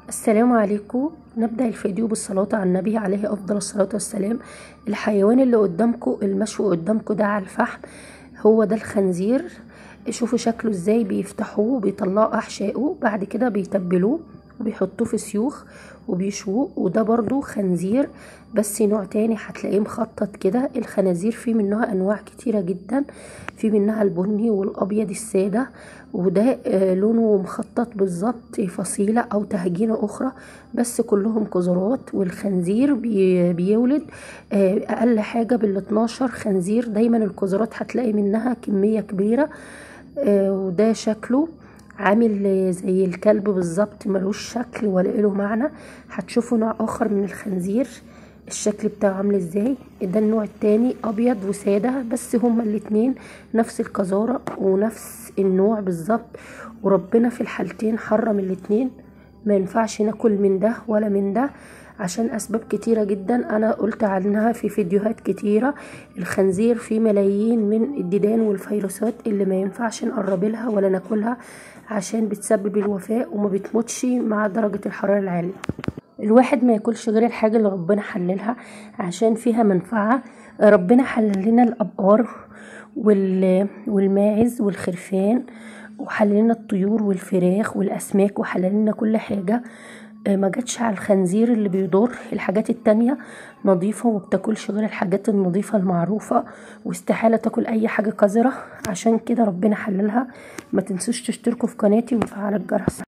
السلام عليكم نبدأ الفيديو بالصلاة على النبي عليه أفضل الصلاة والسلام الحيوان اللي قدامكم المشوي قدامكم ده على الفحم هو ده الخنزير شوفوا شكله ازاي بيفتحوه وبيطلعوا أحشائه بعد كده بيتبلوه وبيحطوه في سيوخ وبيشووه وده برضو خنزير بس نوع تاني هتلاقيه مخطط كده الخنازير في منها انواع كتيرة جدا في منها البني والابيض السادة وده آه لونه مخطط بالظبط فصيلة او تهجينة اخرى بس كلهم قذرات والخنزير بي بيولد آه اقل حاجة بالاتناشر خنزير دايما القذرات هتلاقي منها كمية كبيرة آه وده شكله عامل زي الكلب بالظبط ملوش شكل ولا له معنى هتشوفوا نوع اخر من الخنزير الشكل بتاعه عامل ازاي ده النوع التاني ابيض وساده بس هما الاتنين نفس القذاره ونفس النوع بالظبط وربنا في الحالتين حرم الاتنين ما ينفعش ناكل من ده ولا من ده عشان اسباب كتيره جدا انا قلت عنها في فيديوهات كتيره الخنزير فيه ملايين من الديدان والفيروسات اللي ما ينفعش نقرب لها ولا ناكلها عشان بتسبب الوفاة وما بتموتش مع درجه الحراره العاليه الواحد ما ياكلش غير الحاجه اللي ربنا حللها عشان فيها منفعه ربنا حلل لنا الابقار والماعز والخرفان وحلل لنا الطيور والفراخ والاسماك وحلل لنا كل حاجه ما جاتش على الخنزير اللي بيضر الحاجات التانية نظيفة وبتاكلش غير الحاجات النظيفة المعروفة واستحالة تاكل اي حاجة قذرة عشان كده ربنا حللها ما تنسوش تشتركوا في قناتي وتفعلوا الجرس